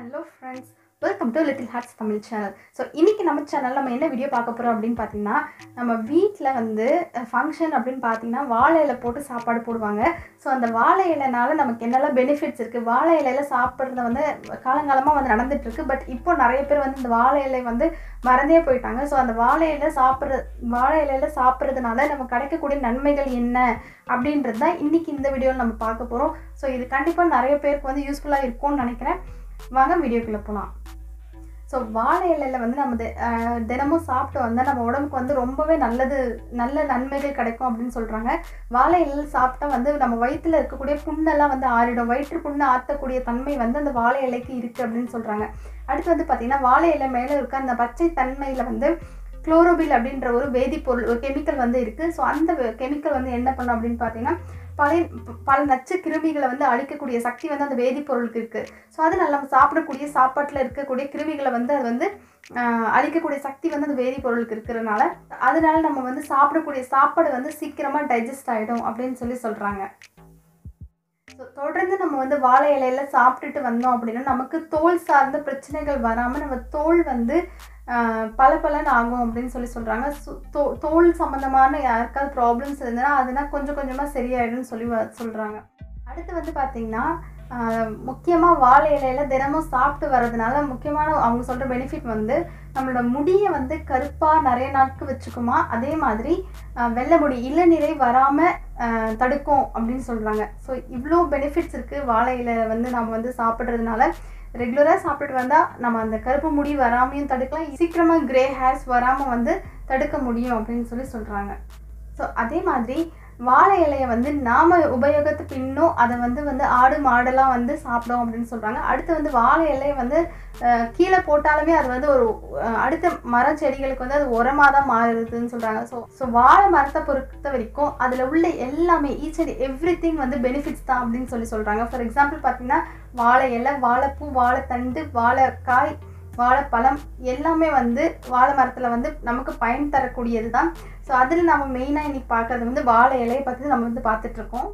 hello friends welcome to little hearts Tamil channel so இன்றைக்கி நம்ம channel நம்ம என்ன வீடியோ பார்க்க போகிறோம் அப்படின்னு பார்த்தீங்கன்னா நம்ம வீட்டில் வந்து ஃபங்க்ஷன் அப்படின்னு பார்த்தீங்கன்னா வாழை இலை போட்டு சாப்பாடு போடுவாங்க ஸோ அந்த வாழை இலைனால நமக்கு என்னெல்லாம் பெனிஃபிட்ஸ் இருக்குது வாழை இலையில சாப்பிட்றது வந்து காலங்காலமாக வந்து நடந்துட்டு இருக்கு பட் இப்போ நிறைய பேர் வந்து இந்த வாழை இலை வந்து மறந்தே போயிட்டாங்க ஸோ அந்த வாழை இலை சாப்பிட்ற வாழை இலையில சாப்பிட்றதுனால நம்ம கிடைக்கக்கூடிய நன்மைகள் என்ன அப்படின்றது தான் இன்றைக்கி இந்த வீடியோவில் நம்ம பார்க்க போகிறோம் ஸோ இது கண்டிப்பாக நிறைய பேருக்கு வந்து யூஸ்ஃபுல்லாக இருக்கும்னு நினைக்கிறேன் வாங்க வீடியோக்குள்ளே போகலாம் ஸோ வாழை இலையில வந்து நம்ம தி- அஹ் தினமும் சாப்பிட்டு வந்தால் நம்ம உடம்புக்கு வந்து ரொம்பவே நல்லது நல்ல நன்மைகள் கிடைக்கும் அப்படின்னு சொல்கிறாங்க வாழை இலையில சாப்பிட்டா வந்து நம்ம வயிற்றில் இருக்கக்கூடிய புண்ணெல்லாம் வந்து ஆறிடும் வயிற்று புண்ணை ஆற்றக்கூடிய தன்மை வந்து அந்த வாழை இலைக்கு இருக்குது அப்படின்னு சொல்கிறாங்க அடுத்து வந்து பார்த்திங்கன்னா வாழை இலை மேலே இருக்க அந்த பச்சை தன்மையில் வந்து குளோரோபில் அப்படின்ற ஒரு வேதிப்பொருள் ஒரு கெமிக்கல் வந்து இருக்குது ஸோ அந்த கெமிக்கல் வந்து என்ன பண்ணும் அப்படின்னு பார்த்தீங்கன்னா பல பல நச்சு கிருமிகளை வந்து அழிக்கக்கூடிய சக்தி வந்து அந்த வேதிப்பொருளுக்கு இருக்குது ஸோ அது நம்ம சாப்பிடக்கூடிய சாப்பாட்டில் இருக்கக்கூடிய கிருமிகளை வந்து அது வந்து ஆஹ், அழிக்கக்கூடிய சக்தி வந்து அந்த வேதிப்பொருளுக்கு இருக்கிறதுனால அதனால நம்ம வந்து சாப்பிடக்கூடிய சாப்பாடு வந்து சீக்கிரமாக டைஜஸ்ட் ஆகிடும் அப்படின்னு சொல்லி சொல்கிறாங்க ஸோ தொடர்ந்து நம்ம வந்து வாழை இலையில சாப்பிட்டுட்டு வந்தோம் அப்படின்னா நமக்கு தோல் சார்ந்த பிரச்சனைகள் வராமல் நம்ம தோல் வந்து பல பலன் ஆகும் அப்படின்னு சொல்லி சொல்கிறாங்க தோல் சம்மந்தமான யாருக்காவது ப்ராப்ளம்ஸ் இருந்ததுன்னா அதெல்லாம் கொஞ்சம் கொஞ்சமாக சரியாயிடும்னு சொல்லி சொல்கிறாங்க அடுத்து வந்து பார்த்திங்கன்னா முக்கியமாக வாழை இலையில தினமும் சாப்பிட்டு வர்றதுனால முக்கியமான அவங்க சொல்கிற பெனிஃபிட் வந்து நம்மளோட முடியை வந்து கருப்பாக நிறைய நாட்கள் வச்சுக்குமா அதே மாதிரி ஆஹ் வெள்ளை முடி இளநிறை வராமல் தடுக்கும் அப்படின்னு சொல்கிறாங்க ஸோ இவ்வளோ பெனிஃபிட்ஸ் இருக்குது வாழை இலை வந்து நம்ம வந்து சாப்பிட்றதுனால ரெகுலராக சாப்பிட்டுட்டு வந்தால் நம்ம அந்த கருப்பு முடி வராமையும் தடுக்கலாம் சீக்கிரமாக கிரே ஹேர்ஸ் வராமல் வந்து தடுக்க முடியும் அப்படின்னு சொல்லி சொல்கிறாங்க ஸோ அதே மாதிரி வாழை இலையை வந்து நாம உபயோகத்துக்கு பின்னும் அதை வந்து வந்து ஆடு மாடெல்லாம் வந்து சாப்பிடும் அப்படின்னு சொல்கிறாங்க அடுத்து வந்து வாழை இலையை வந்து அஹ், கீழே போட்டாலுமே அது வந்து ஒரு அஹ், அடுத்த மர செடிகளுக்கு வந்து அது உரமாக தான் மாறுதுன்னு சொல்கிறாங்க ஸோ ஸோ வாழை மரத்தை பொறுத்த வரைக்கும் அதில் உள்ள எல்லாமே ஈச் அண்ட் எவ்ரி திங் வந்து பெனிஃபிட்ஸ் தான் அப்படின்னு சொல்லி சொல்கிறாங்க ஃபார் எக்ஸாம்பிள் பார்த்தீங்கன்னா வாழை இலை வாழைப்பூ வாழைத்தண்டு வாழைக்காய் வாழைப்பழம் எல்லாமே வந்து வாழை மரத்தில் வந்து நமக்கு பயன் தரக்கூடியது தான் ஸோ அதில் நம்ம மெயினாக இன்னைக்கு பார்க்கறது வந்து வாழை இலையை பற்றி நம்ம வந்து பார்த்துட்ருக்கோம்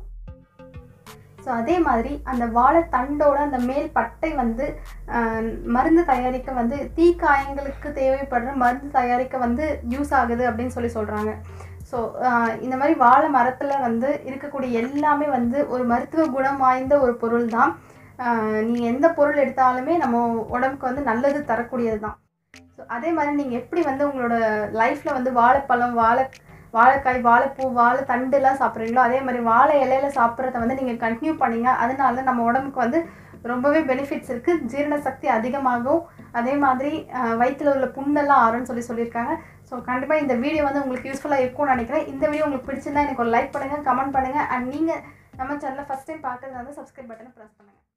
ஸோ அதே மாதிரி அந்த வாழைத்தண்டோட அந்த மேல் பட்டை வந்து ஆஹ், மருந்து தயாரிக்க வந்து தீக்காயங்களுக்கு தேவைப்படுற மருந்து தயாரிக்க வந்து யூஸ் ஆகுது அப்படின்னு சொல்லி சொல்கிறாங்க ஸோ இந்த மாதிரி வாழை மரத்தில் வந்து இருக்கக்கூடிய எல்லாமே வந்து ஒரு மருத்துவ குணம் வாய்ந்த ஒரு பொருள் தான் நீங்கள் எந்த பொருள் எடுத்தாலுமே நம்ம உடம்புக்கு வந்து நல்லது தரக்கூடியது தான் ஸோ அதே மாதிரி நீங்கள் எப்படி வந்து உங்களோட லைஃப்பில் வந்து வாழைப்பழம் வாழை வாழைக்காய் வாழைப்பூ வாழை தண்டுலாம் சாப்பிட்றீங்களோ அதே மாதிரி வாழை இலையில சாப்பிட்றத வந்து நீங்கள் கண்டினியூ பண்ணீங்க அதனால நம்ம உடம்புக்கு வந்து ரொம்பவே பெனிஃபிட்ஸ் இருக்குது ஜீரண சக்தி அதிகமாகும் அதே மாதிரி வயிற்றில் உள்ள புண்ணெல்லாம் ஆறும்னு சொல்லி சொல்லியிருக்காங்க ஸோ கண்டிப்பாக இந்த வீடியோ வந்து உங்களுக்கு யூஸ்ஃபுல்லாக இருக்கும்னு நினைக்கிறேன் இந்த வீடியோ உங்களுக்கு பிடிச்சிருந்தா எனக்கு ஒரு லைக் பண்ணுங்கள் கமெண்ட் பண்ணுங்கள் அண்ட் நீங்கள் நம்ம சேனலை ஃபஸ்ட் டைம் பார்க்குறது வந்து சப்ஸ்கிரைப் பட்டனை ப்ரெஸ் பண்ணுங்கள்